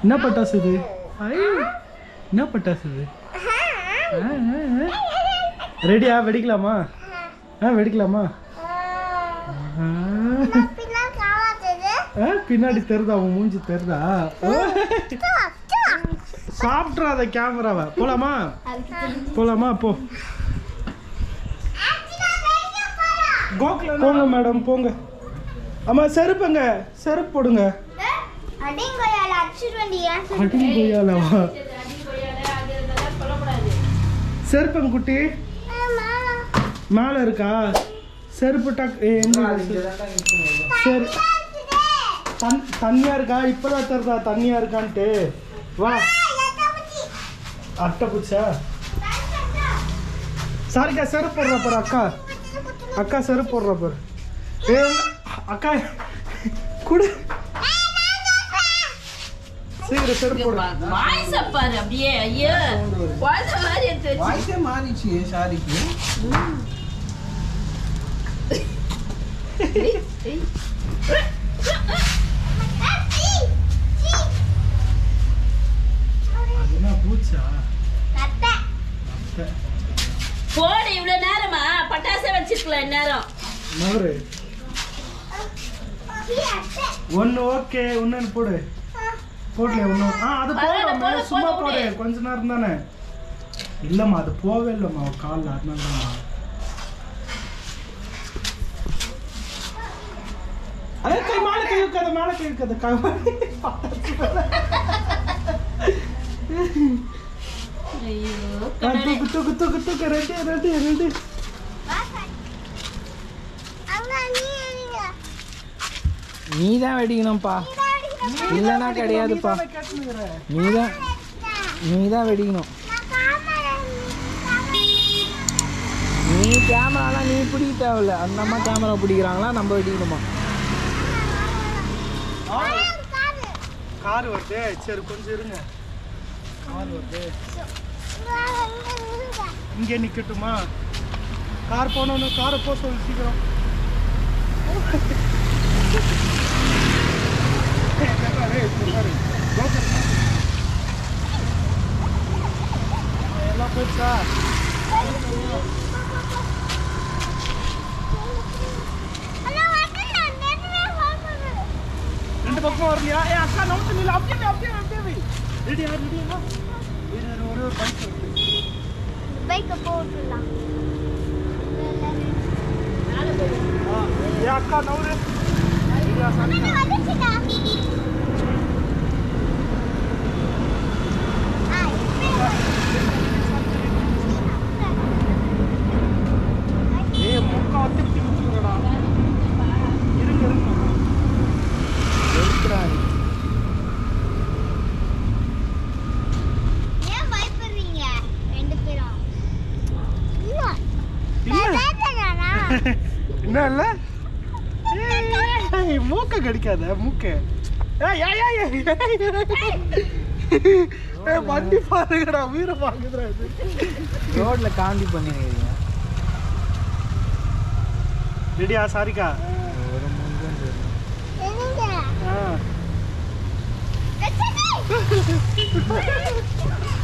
என்ன பட்டாசு இது ஐ, என்ன பட்டாசு இது ரெடியா வெடிக்கலாமா ஆ வெடிக்கலாமா ஆ. ஆ, பின்னாடி தெரிதா அவன் மூஞ்சி தெரிதா சாப்பிட்றாத கேமராவை போலாமா போலாமா போ போங்க மேடம் போங்க ஆமா செருப்புங்க செருப்பு போடுங்க அடிங்கோயால அடிச்சிருவேண்டி ஏன் அடி கொய்யாலவா செருப்பங்க குட்டி மேல இருக்கா செருப்பு டக் ஏ, எங்க இருக்கு? சரி தன் தண்ணியா இருக்கா இப்பதான் தெரிதா தண்ணியா இருக்கான்ட்டு வா அட்டை பூச்சா சாரிக்கா செருப்பு போடுறா பாரு அக்கா அக்கா செருப்பு போடுறா பாரு ஏ அக்கா குடு சீக்கிரம் செருப்பு போடு வாய்ஸ பாரு அப்படியே ஐயோ குழந்தை மாதிரி எடுத்து வச்சு வாய்ஸே மாறிச்சு ஷாரிக்கு அது என்ன பூச்சா அத்தை அட்டை. போடு இவ்வளவு நேரமா பட்டாசே வச்சிருக்கலாம் இந்நேரம் நவரு அத்தை ஒன்று ஓகே இன்னொன்று போடு போடல ஒன்று ஆ அது பரவாயில்ல, போடலாமா போடு, சும்மா போடு, போடு கொஞ்ச நேரம் தானே இல்லைம்மா அது போவே இல்லைம்மா அவன் காலில் அதனால தான்மா அதே கை மேலே கை வைக்காத மேலே கை வைக்காத கை ஐயோ ஆ, தூக்கு தூக்கு தூக்கு தூக்கு ரெண்டு ரெண்டு ரெண்டு அங்க நீ நீங்க நீ தான் வெடிக்கணும்ப்பா இல்லைன்னா கிடையாதுப்பா நீ தான் நீ தான் வெடிக்கணும் நீ கேமராலாம் நீ பிடிக்க தேவையில்ல அந்த அம்மா கேமரா பிடிக்கிறாங்களா நம்ம வெடிக்கணுமா கார் வருது சரி கொஞ்சம் இருங்க கார் வருது இங்கே நிக்கட்டுமா கார் போனோன்னு காரை போக சொல்லு சீக்கிரம் ஏய், பாரு, இங்க பாரு. broker மா. ஆ, எல்லாம் போயிடுச்சா ரெண்டு பக்கம் வரலையா ஏ அக்கா நமக்கு நில்ல அப்படியே அப்படியே அப்படியே ரெடியா ரெடியா ஒரே ஒரு பைக் வருது பைக்க போட்டுடலாம் ஆ, ஏ அக்கா நவரு ரெடியா சாமி வந்துச்சுடா ஏய் முக்கா வந்து பிடிச்சுடா இருங்க இருங்க ஏன் பயப்படுறீங்க ரெண்டு பேரும் இல்ல இல்ல என்ன இல்ல ஏய், மூக்க கடிக்காத மூக்க ஏய், ஏய், ஏய், ஏய், ஏய். ஏய், வண்டி பாருங்கடா உயிரை வாங்குதுடா இது ரோட்ல காந்தி பண்ணிக்கிறீங்க ரெடியா சாரிக்கா ஒரு முன்னும் சரி. என்னங்க ஆ வெச்சடி